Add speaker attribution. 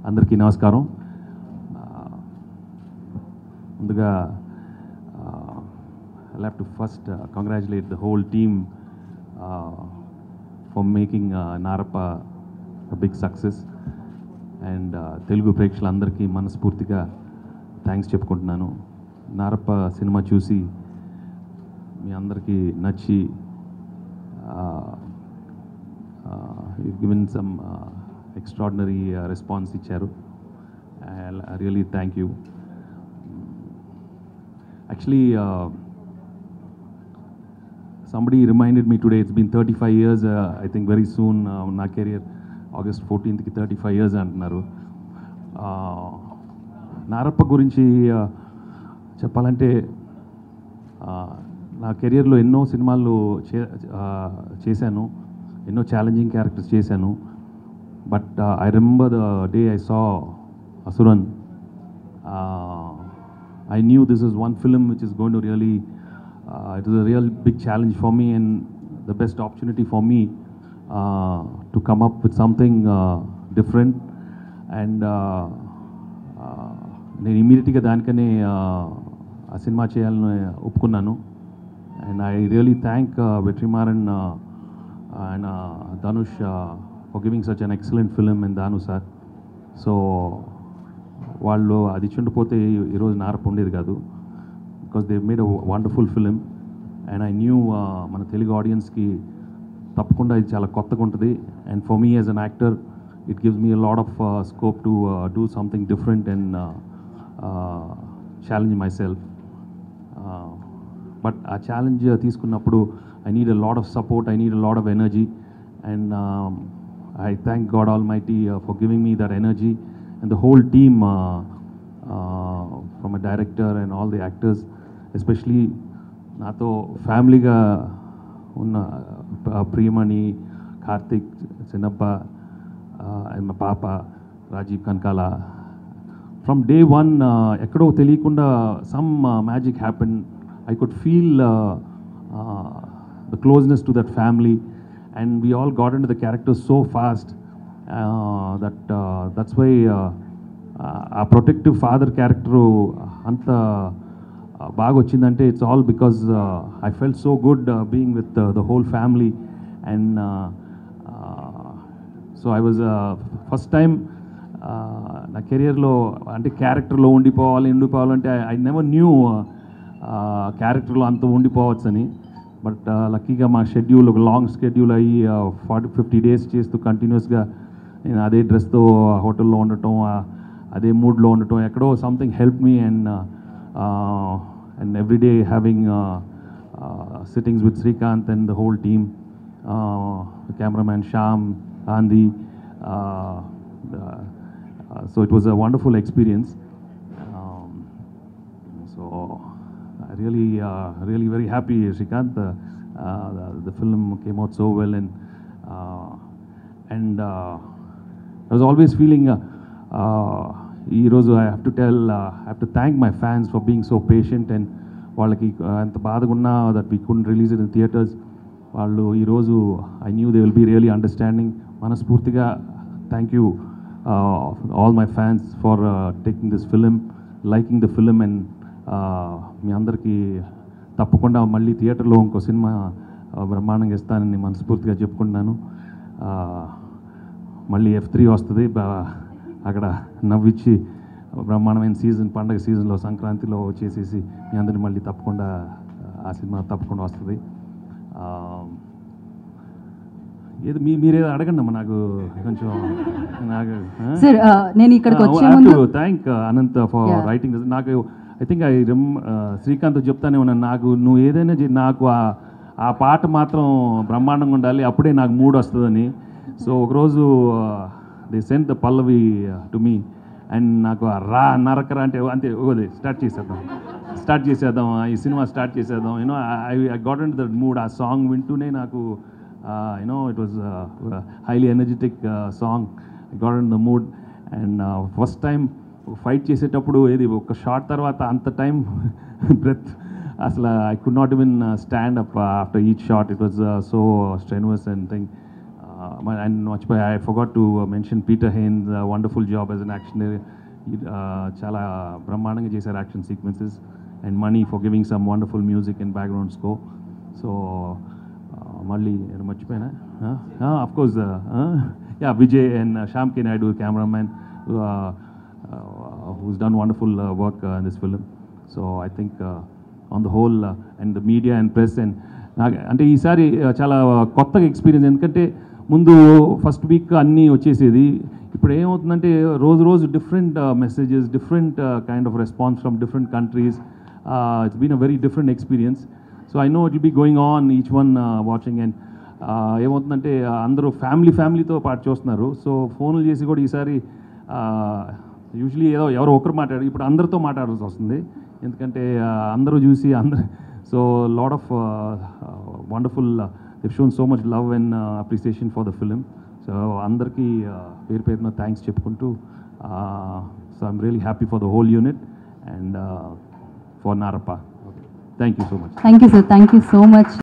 Speaker 1: అందరికీ నమస్కారం ఆ, ముందుగా I have to first congratulate the whole team for making Narappa big success and Telugu ప్రేక్షకులందరికీ మనస్ఫూర్తిగా థ్యాంక్స్ చెప్పుకుంటున్నాను నారప్ప సినిమా చూసి మీ అందరికీ నచ్చి గివెన్ సమ్ ఎక్స్ట్రాడినరీ రెస్పాన్స్ ఇచ్చారు I really thank you actually somebody reminded me today it's been 35 years uh, i think very soon uh, నా career August ఫోర్టీన్త్కి థర్టీ ఫైవ్ ఇయర్స్ అంటున్నారు Uh, నారప్ప గురించి uh, చెప్పాలంటే uh, నా కెరియర్లో ఎన్నో సినిమాలు చే uh, చేశాను ఎన్నో ఛాలెంజింగ్ క్యారెక్టర్స్ చేశాను but I remember the day I saw Asuran I knew this is one film which is going to really, uh, it is a real big challenge for me and the best opportunity for me uh, to come up with something uh, different. And uh, uh, నేను ఇమీడియట్గా దానికనే uh, ఆ సినిమా చేయాలని ఒప్పుకున్నాను and I really thank Vetrimaaran and Dhanush for giving such an excellent film and Thanu sir so వాళ్ళు అది చుండిపోతే ఈరోజు నారపు ఉండేది కాదు because they made a wonderful film and I knew మన తెలుగు ఆడియన్స్కి తప్పకుండా ఇది చాలా కొత్తగా ఉంటుంది and for me as an actor it gives me a lot of scope to do something different and challenge myself but ఆ challenge తీసుకున్నప్పుడు I need a lot of support I need a lot of energy and I thank God almighty for giving me that energy and the whole team from a director and all the actors especially నాతో ఫ్యామిలీగా ఉన్న uh, Priyamani Karthik చిన్నప్ప and మా పాప Rajeev Kanakala from day one ఎక్కడో తెలియకుండా some magic happen I could feel the closeness to that family and we all got in the characters so fast that that's why ఆ protective father character అంత uh, బాగా వచ్చిందంటే it's all because I felt so good being with the whole family and so I was first time నా కెరియర్లో అంటే క్యారెక్టర్లో ఉండిపోవాలి ఉండిపోవాలంటే I never knew క్యారెక్టర్లో అంత ఉండిపోవచ్చు అని బట్ లక్కీగా మా షెడ్యూల్ ఒక లాంగ్ షెడ్యూల్ అయ్యి ఫార్టీ ఫిఫ్టీ డేస్ చేస్తూ కంటిన్యూస్గా నేను అదే డ్రెస్తో హోటల్లో ఉండటం ఆ, అదే మూడ్లో ఉండటం ఎక్కడో something help me and and every day having sittings with Srikanth and the whole team cameraman Shyam ఆంది so it was a wonderful experience so really, uh, really very happy, Shrikant. Uh, uh, the, the film came out so well, and uh, and uh, I was always feeling. Uh, uh, ఈరోజు I have to tell I have to thank my fans for being so patient and వాళ్ళకి ఎంత బాధగా ఉన్నా that we could release in theatres వాళ్ళు ఈరోజు I knew they will be really understanding మనస్ఫూర్తిగా thank you all my fans for taking this film liking the film and మీ అందరికీ తప్పకుండా మళ్ళీ థియేటర్లో ఇంకో సినిమా uh, బ్రహ్మాండంగా ఇస్తానని మనస్ఫూర్తిగా చెప్పుకుంటున్నాను Uh, మళ్ళీ ఎఫ్ త్రీ వస్తుంది బా- అక్కడ నవ్విచ్చి బ్రహ్మాండమైన సీజన్ పండగ సీజన్లో సంక్రాంతిలో వచ్చేసేసి మీ అందరిని మళ్ళీ తప్పకుండా ఆ సినిమా తప్పకుండా వస్తుంది Uh, ఏది మీ మీరేదో అడగండి అమ్మా నాకు కొంచెం నాకు
Speaker 2: సార్ నేను ఇక్కడికి వచ్చే ముందు
Speaker 1: thank Anant for
Speaker 2: Yeah.
Speaker 1: Writing నాకు ఐ థింక్ ఐ రిమ్ శ్రీకాంత్ చెప్తానే ఉన్నాను నాకు నువ్వు ఏదైనా చే- నాకు ఆ ఆ పాట మాత్రం బ్రహ్మాండంగా ఉండాలి అప్పుడే నాకు మూడ్ వస్తుందని సో ఒకరోజు they sent the pallavi to me and నాకు ఆ రా నరకరా అంటే అంతే ఓదే స్టార్ట్ చేసేద్దాం స్టార్ట్ చేసేద్దాం ఈ సినిమా స్టార్ట్ చేసేద్దాం you know I I got in the mood ఆ సాంగ్ వింటూనే నాకు you know it was highly energetic song I got in the mood and first time fight చేసేటప్పుడు ఏది ఒక షార్ట్ తర్వాత అంత టైం బ్రెత్ అసలు I could not even stand up after each shot it was so strenuous and thing and మర్చిపోయి I forgot to mention Peter Hein wonderful job as an action చాలా బ్రహ్మాండంగా చేశారు action sequences and Mani for giving some wonderful music and background score so మళ్ళీ నేను మర్చిపోయినా of course yeah Vijay and Shyam K Naidu cameraman who's done wonderful uh, work uh, in this film. So I think uh, on the whole, uh, and the media and press and నాకు అంటే ఈసారి uh, చాలా కొత్తగా experience ఎందుకంటే ముందు ఫస్ట్ వీక్ అన్నీ వచ్చేసేది ఇప్పుడు ఏమవుతుందంటే రోజు రోజు different messages different kind of response from different countries it's been a very different experience so I know it will be going on each one watching and ఏమవుతుందంటే uh, అందరూ ఫ్యామిలీ ఫ్యామిలీతో పాటు చూస్తున్నారు సో ఫోన్లు చేసి కూడా ఈసారి యూజువలీ ఏదో ఎవరో ఒకరు మాట్లాడారు ఇప్పుడు అందరితో మాట్లాడాల్సి వస్తుంది ఎందుకంటే ఆ, అందరూ చూసి అందరు so lot of wonderful they've shown so much love and appreciation for the film so అందరికీ ఆ, పేరు పేరున థ్యాంక్స్ చెప్పుకుంటూ so I'm really happy for the whole unit and for Narappa thank you so much
Speaker 2: thank you sir thank you so much